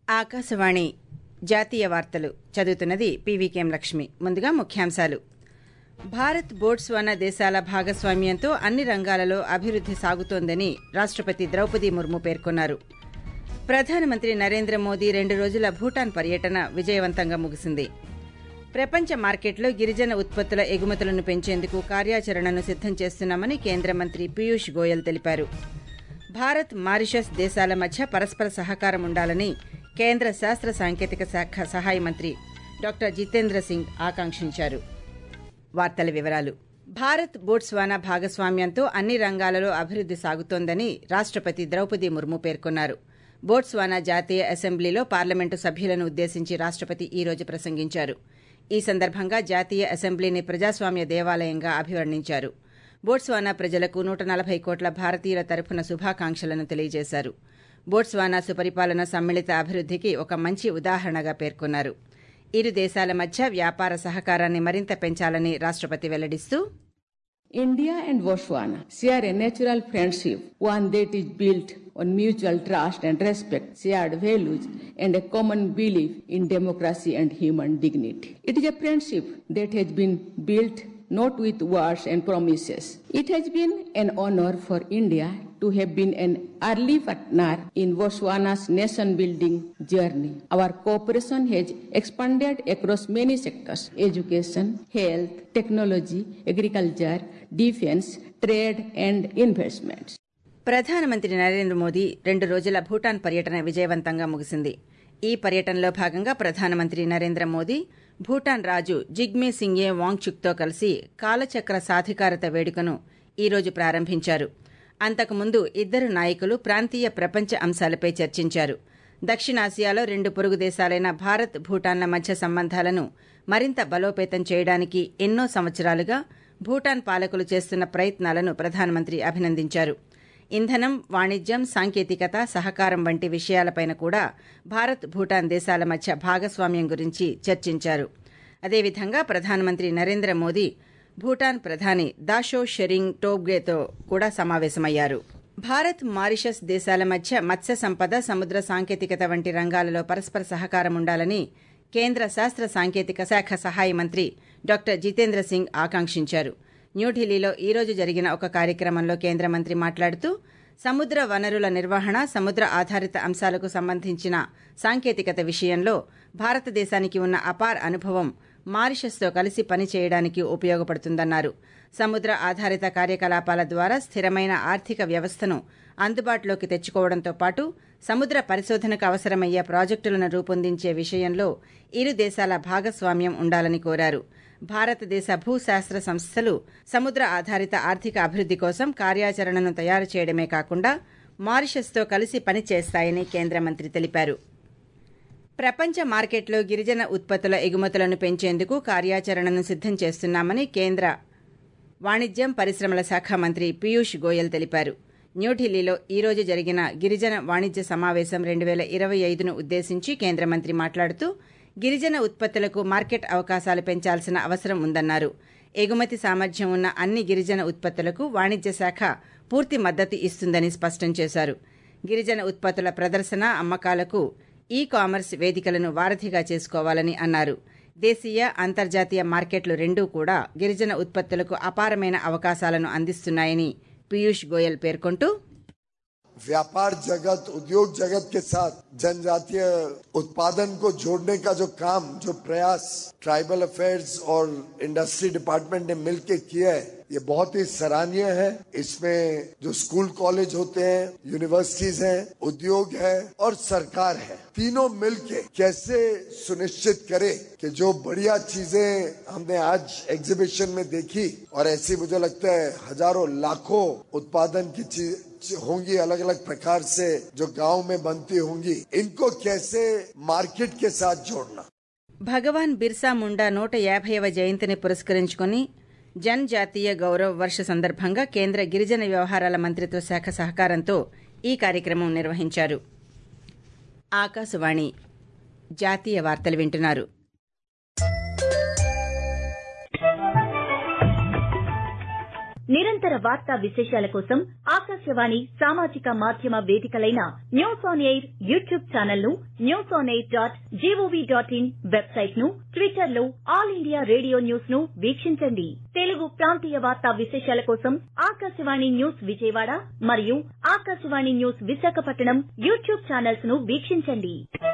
ఆకాశవాణి జాతీయ వార్తలు చదువుతున్నది పీవీకేఎం లక్ష్మి ముందుగా ముఖ్యాంశాలు భారత్ బోట్స్వానా దేశాల భాగస్వామ్యంతో అన్ని రంగాలలో అభివృద్ది సాగుతోందని రాష్టపతి ద్రౌపది ముర్ము పేర్కొన్నారు ప్రధానమంత్రి నరేంద్ర మోదీ రెండు రోజుల భూటాన్ పర్యటన విజయవంతంగా ముగిసింది ప్రపంచ మార్కెట్లో గిరిజన ఉత్పత్తుల ఎగుమతులను పెంచేందుకు కార్యాచరణను సిద్దం చేస్తున్నామని కేంద్ర మంత్రి పీయూష్ గోయల్ తెలిపారు భారత్ మారిషస్ దేశాల మధ్య పరస్పర సహకారం ఉండాలని కేంద్ర శాస్త్ర సాంకేతిక శాఖ సహాయ మంత్రి డాక్టర్ జితేంద్ర సింగ్ ఆకాంక్షించారు వార్తల వివరాలు భారత్ బోట్స్వానా భాగస్వామ్యంతో అన్ని రంగాలలో అభివృద్ది సాగుతోందని రాష్టపతి ద్రౌపది ముర్ము పేర్కొన్నారు బోట్స్వానా జాతీయ అసెంబ్లీలో పార్లమెంటు సభ్యులను ఉద్దేశించి రాష్టపతి ఈ రోజు ప్రసంగించారు ఈ సందర్భంగా జాతీయ అసెంబ్లీని ప్రజాస్వామ్య దేవాలయంగా అభివర్ణించారు బోట్స్వానా ప్రజలకు నూట నలభై కోట్ల భారతీయుల తరఫున శుభాకాంక్షలను తెలియజేశారు బోట్స్వానా సుపరిపాలన సమ్మిళిత అభివృద్దికి ఒక మంచి ఉదాహరణగా పేర్కొన్నారు ఇరు దేశాల మధ్య వ్యాపార సహకారాన్ని మరింత పెంచాలని రాష్టపతి వెల్లడిస్తూ India and Botswana share a natural friendship, one that is built on mutual trust and respect, shared values, and a common belief in democracy and human dignity. It is a friendship that has been built not with words and promises. It has been an honor for India to have been an early partner in Botswana's nation building journey. Our cooperation has expanded across many sectors education, health, technology, agriculture, defense, trade, and investments. ప్రధానమంత్రి నరేంద్ర మోదీ రెండు రోజుల భూటాన్ పర్యటన విజయవంతంగా ముగిసింది ఈ పర్యటనలో భాగంగా ప్రధానమంత్రి నరేంద్ర మోదీ భూటాన్ రాజు జిగ్మే సింగే వాంగ్చుక్తో కలిసి కాలచక్ర సాధికారత వేడుకను ఈ రోజు ప్రారంభించారు అంతకుముందు ఇద్దరు నాయకులు ప్రాంతీయ ప్రపంచ అంశాలపై చర్చించారు దక్షిణాసియాలో రెండు పొరుగు దేశాలైన భారత్ భూటాన్ల మధ్య సంబంధాలను మరింత బలోపేతం చేయడానికి ఎన్నో సంవత్సరాలుగా భూటాన్ పాలకులు చేస్తున్న ప్రయత్నాలను ప్రధానమంత్రి అభినందించారు ఇంధనం వాణిజ్యం సాంకేతికత సహకారం వంటి విషయాలపైన కూడా భారత్ భూటాన్ దేశాల మధ్య భాగస్వామ్యం గురించి చర్చించారు అదేవిధంగా ప్రధానమంత్రి నరేంద్ర మోదీ భూటాన్ ప్రధాని దాషో షెరింగ్ టోబ్గేతో కూడా సమావేశమయ్యారు భారత్ మారిషస్ దేశాల మధ్య మత్స్య సంపద సముద్ర సాంకేతికత వంటి రంగాలలో పరస్పర సహకారం ఉండాలని కేంద్ర శాస్త్ర సాంకేతిక శాఖ సహాయ మంత్రి డాక్టర్ జితేంద్ర సింగ్ ఆకాంక్షించారు న్యూఢిల్లీలో ఈ రోజు జరిగిన ఒక కార్యక్రమంలో కేంద్ర మంత్రి మాట్లాడుతూ సముద్ర వనరుల నిర్వహణ సముద్ర ఆధారిత అంశాలకు సంబంధించిన సాంకేతికత విషయంలో భారతదేశానికి ఉన్న అపార్ అనుభవం మారిషస్తో కలిసి పనిచేయడానికి ఉపయోగపడుతుందన్నారు సముద్ర ఆధారిత కార్యకలాపాల ద్వారా స్థిరమైన ఆర్థిక వ్యవస్థను అందుబాటులోకి తెచ్చుకోవడంతో పాటు సముద్ర పరిశోధనకు అవసరమయ్యే ప్రాజెక్టులను రూపొందించే విషయంలో ఇరు దేశాల భాగస్వామ్యం ఉండాలని కోరారు భారతదేశ భూశాస్త్ర సంస్థలు సముద్ర ఆధారిత ఆర్థిక అభివృద్ది కోసం కార్యాచరణను తయారు చేయడమే కాకుండా మారిషస్తో కలిసి పనిచేస్తాయని కేంద్ర మంత్రి తెలిపారు ప్రపంచ మార్కెట్లో గిరిజన ఉత్పత్తుల ఎగుమతులను పెంచేందుకు కార్యాచరణను సిద్దం చేస్తున్నామని కేంద్ర వాణిజ్యం పరిశ్రమల శాఖ మంత్రి పీయూష్ గోయల్ తెలిపారు న్యూఢిల్లీలో ఈ రోజు జరిగిన గిరిజన వాణిజ్య సమావేశం రెండు వేల ఇరవై ఐదును ఉద్దేశించి కేంద్ర మంత్రి మాట్లాడుతూ గిరిజన ఉత్పత్తులకు మార్కెట్ అవకాశాలు పెంచాల్సిన అవసరం ఉందన్నారు ఎగుమతి సామర్థ్యం ఉన్న అన్ని గిరిజన ఉత్పత్తులకు వాణిజ్య శాఖ పూర్తి మద్దతు ఇస్తుందని స్పష్టం చేశారు గిరిజన ఉత్పత్తుల ప్రదర్శన అమ్మకాలకు ఈ కామర్స్ వేదికలను వారధిగా చేసుకోవాలని అన్నారు దేశీయ అంతర్జాతీయ మార్కెట్లు రెండూ కూడా గిరిజన ఉత్పత్తులకు అపారమైన అవకాశాలను అందిస్తున్నాయని పీయూష్ గోయల్ పేర్కొంటూ व्यापार जगत उद्योग जगत के साथ जनजातीय उत्पादन को जोड़ने का जो काम जो प्रयास ट्राइबल अफेयर्स और इंडस्ट्री डिपार्टमेंट ने मिलकर किया है ये बहुत ही सराहनीय है इसमें जो स्कूल कॉलेज होते हैं यूनिवर्सिटीज हैं उद्योग है और सरकार है तीनों मिलके कैसे सुनिश्चित करे कि जो बढ़िया चीजें हमने आज एग्जीबिशन में देखी और ऐसी मुझे लगता है हजारों लाखों उत्पादन की चीज होंगी अलग अलग प्रकार से जो गांव में बनती होंगी इनको कैसे मार्केट के साथ जोड़ना భగవాన్ బిర్సా ముండా నూట యాభైవ జయంతిని పురస్కరించుకుని జన్ జాతీయ గౌరవ్ వర్ష సందర్భంగా కేంద్ర గిరిజన వ్యవహారాల మంత్రిత్వ శాఖ సహకారంతో ఈ కార్యక్రమం నిర్వహించారు ఆకాశవాణి జాతీయ వార్తలు వింటున్నారు నిరంతర వార్తా విశేషాల కోసం ఆకాశవాణి సామాజిక మాధ్యమ వేదికలైన news on air YouTube channel ను news on air dot GOV dot in website ను ట్విట్టర్ లో ఆల్ ఇండియా రేడియో న్యూస్ ను వీక్షించండి తెలుగు ప్రాంతీయ వార్తా విశేషాల కోసం ఆకాశవాణి న్యూస్ విజయవాడ మరియు Akashvani news Visakhapatnam YouTube channels ను వీక్షించండి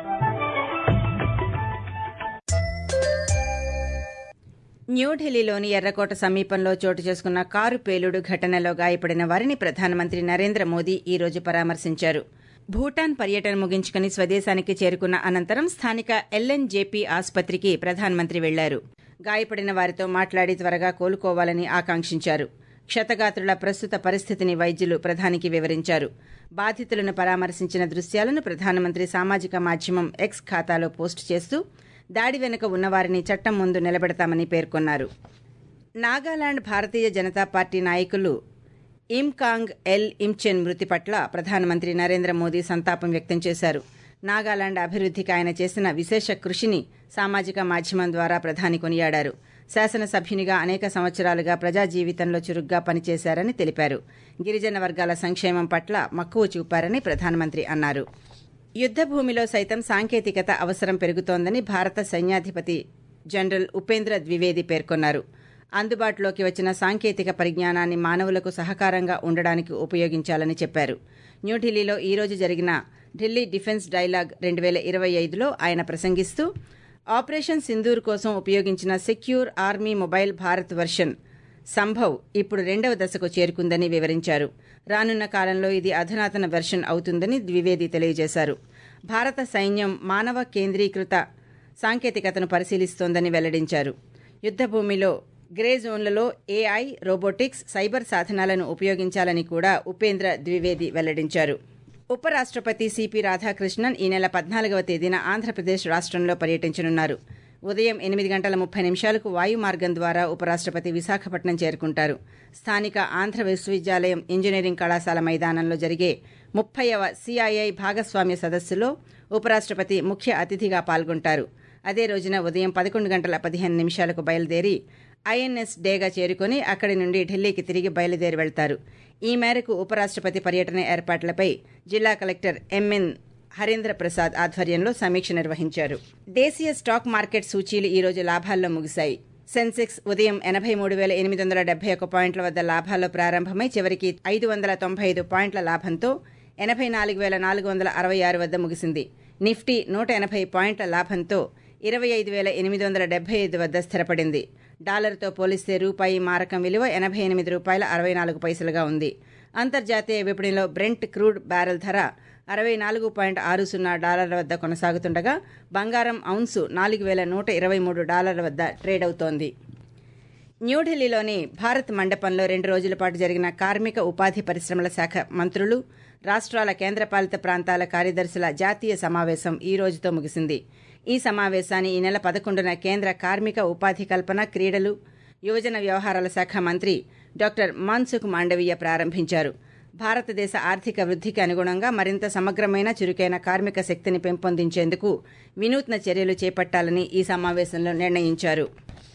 న్యూఢిల్లీలోని ఎర్రకోట సమీపంలో చోటు చేసుకున్న కారు పేలుడు ఘటనలో గాయపడిన వారిని ప్రధానమంత్రి నరేంద్ర మోదీ ఈ రోజు పరామర్శించారు భూటాన్ పర్యటన ముగించుకుని స్వదేశానికి చేరుకున్న అనంతరం స్థానిక ఎల్ఎన్జేపీ ఆసుపత్రికి ప్రధానమంత్రి వెళ్లారు గాయపడిన వారితో మాట్లాడి త్వరగా కోలుకోవాలని ఆకాంక్షించారు క్షతగాత్రుల ప్రస్తుత పరిస్థితిని వైద్యులు ప్రధానికి వివరించారు బాధితులను పరామర్శించిన దృశ్యాలను ప్రధానమంత్రి సామాజిక మాధ్యమం ఎక్స్ ఖాతాలో పోస్టు చేస్తూ దాడి వెనుక ఉన్నవారిని చట్టం ముందు నిలబెడతామని పేర్కొన్నారు నాగాలాండ్ భారతీయ జనతా పార్టీ నాయకులు ఇమ్కాంగ్ ఎల్ ఇమ్చెన్ మృతి పట్ల ప్రధానమంత్రి నరేంద్ర మోదీ సంతాపం వ్యక్తం చేశారు నాగాలాండ్ అభివృద్ధికి ఆయన చేసిన విశేష కృషిని సామాజిక మాధ్యమం ద్వారా ప్రధాని కొనియాడారు శాసనసభ్యునిగా అనేక సంవత్సరాలుగా ప్రజా జీవితంలో చురుగ్గా పనిచేశారని తెలిపారు గిరిజన వర్గాల సంక్షేమం పట్ల మక్కువ చూపారని ప్రధానమంత్రి అన్నారు యుద్ద భూమిలో సైతం సాంకేతికత అవసరం పెరుగుతోందని భారత సైన్యాధిపతి జనరల్ ఉపేంద్ర ద్వివేది పేర్కొన్నారు అందుబాటులోకి వచ్చిన సాంకేతిక పరిజ్ఞానాన్ని మానవులకు సహకారంగా ఉండడానికి ఉపయోగించాలని చెప్పారు న్యూఢిల్లీలో ఈ రోజు జరిగిన ఢిల్లీ డిఫెన్స్ డైలాగ్ రెండు వేల ఇరవై ఐదులో ఆయన ప్రసంగిస్తూ ఆపరేషన్ సింధూర్ కోసం ఉపయోగించిన secure army mobile Bharat version Sambhav ఇప్పుడు రెండవ దశకు చేరుకుందని వివరించారు రానున్న కాలంలో ఇది అధునాతన వెర్షన్ అవుతుందని ద్వివేది తెలియజేశారు భారత సైన్యం మానవ కేంద్రీకృత సాంకేతికతను పరిశీలిస్తోందని వెల్లడించారు యుద్దభూమిలో గ్రే జోన్లలో ఏఐ రోబోటిక్స్ సైబర్ సాధనాలను ఉపయోగించాలని కూడా ఉపేంద్ర ద్వివేది వెల్లడించారు ఉపరాష్టపతి సిపి రాధాకృష్ణన్ ఈ నెల పద్నాలుగవ తేదీన ఆంధ్రప్రదేశ్ రాష్ట్రంలో పర్యటించనున్నారు ఉదయం ఎనిమిది గంటల ముప్పై నిమిషాలకు వాయు మార్గం ద్వారా ఉపరాష్టపతి విశాఖపట్నం చేరుకుంటారు స్థానిక ఆంధ్ర విశ్వవిద్యాలయం ఇంజనీరింగ్ కళాశాల మైదానంలో జరిగే ముప్పైవ సిఐఐ భాగస్వామ్య సదస్సులో ఉపరాష్టపతి ముఖ్య అతిథిగా పాల్గొంటారు అదే రోజున ఉదయం పదకొండు గంటల పదిహేను నిమిషాలకు బయలుదేరి ఐఎన్ఎస్ డేగా చేరుకుని అక్కడి నుండి ఢిల్లీకి తిరిగి బయలుదేరి వెళ్తారు ఈ మేరకు ఉపరాష్టపతి పర్యటన ఏర్పాట్లపై జిల్లా కలెక్టర్ ఎంఎన్ హరీంద్ర ప్రసాద్ ఆధ్వర్యంలో సమీక్ష నిర్వహించారు దేశీయ స్టాక్ మార్కెట్ సూచీలు ఈ రోజు లాభాల్లో ముగిశాయి సెన్సెక్స్ ఉదయం ఎనభై మూడు వేల ఎనిమిది వందల డెబ్బై ఒక్క పాయింట్ల వద్ద లాభాల్లో ప్రారంభమై చివరికి ఐదు వందల తొంభై ఐదు పాయింట్ల లాభంతో ఎనభై నాలుగు వేల నాలుగు వందల అరవై ఆరు వద్ద ముగిసింది నిఫ్టీ నూట ఎనభై పాయింట్ల లాభంతో ఇరవై ఐదు వేల ఎనిమిది వందల డెబ్బై ఐదు వద్ద స్థిరపడింది డాలర్తో పోలిస్తే రూపాయి మారకం విలువ ఎనభై ఎనిమిది రూపాయల అరవై నాలుగు పైసలుగా ఉంది అంతర్జాతీయ విపణిలో బ్రెంట్ క్రూడ్ బ్యారెల్ ధర అరవై నాలుగు పాయింట్ ఆరు సున్నా డాలర్ల వద్ద కొనసాగుతుండగా బంగారం ఔన్సు నాలుగు వేల నూట ఇరవై మూడు డాలర్ల వద్ద ట్రేడ్ అవుతోంది న్యూఢిల్లీలోని భారత్ మండపంలో రెండు రోజుల పాటు జరిగిన కార్మిక ఉపాధి పరిశ్రమల శాఖ మంత్రులు రాష్ట్రాల కేంద్రపాలిత ప్రాంతాల కార్యదర్శుల జాతీయ సమావేశం ఈ రోజుతో ముగిసింది ఈ సమావేశాన్ని ఈ నెల పదకొండున కేంద్ర కార్మిక ఉపాధి కల్పన క్రీడలు యువజన వ్యవహారాల శాఖ మంత్రి డాక్టర్ మన్సుఖ్ మాండవీయ ప్రారంభించారు భారతదేశ ఆర్థిక వృద్ధికి అనుగుణంగా మరింత సమగ్రమైన చురుకైన కార్మిక శక్తిని పెంపొందించేందుకు వినూత్న చర్యలు చేపట్టాలని ఈ సమావేశంలో నిర్ణయించారు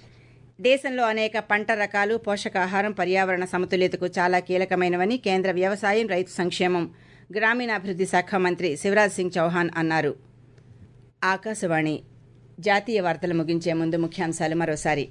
దేశంలో అనేక పంట రకాలు పోషకాహారం పర్యావరణ సమతుల్యతకు చాలా కీలకమైనవని కేంద్ర వ్యవసాయం రైతు సంక్షేమం గ్రామీణాభివృద్ధి శాఖ మంత్రి శివరాజ్ సింగ్ చౌహాన్ అన్నారు ఆకాశవాణి జాతీయ వార్తలు ముగించే ముందు ముఖ్యాంశాలు మరోసారి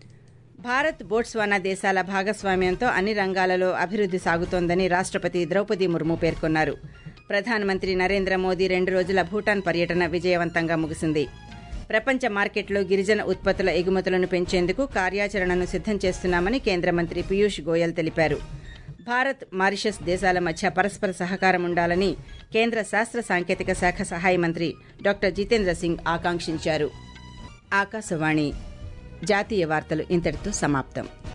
భారత్ బోట్స్వానా దేశాల భాగస్వామ్యంతో అన్ని రంగాలలో అభివృద్ధి సాగుతోందని రాష్ట్రపతి ద్రౌపది ముర్ము పేర్కొన్నారు ప్రధానమంత్రి నరేంద్ర మోదీ రెండు రోజుల భూటాన్ పర్యటన విజయవంతంగా ముగిసింది ప్రపంచ మార్కెట్లో గిరిజన ఉత్పత్తుల ఎగుమతులను పెంచేందుకు కార్యాచరణను సిద్దం చేస్తున్నామని కేంద్ర మంత్రి పీయూష్ గోయల్ తెలిపారు భారత్ మారిషస్ దేశాల మధ్య పరస్పర సహకారం ఉండాలని కేంద్ర శాస్త్ర సాంకేతిక శాఖ సహాయ మంత్రి డాక్టర్ జితేంద్ర సింగ్ ఆకాంక్షించారు ఆకాశవాణి జాతీయ వార్తలు ఇంతటితో సమాప్తం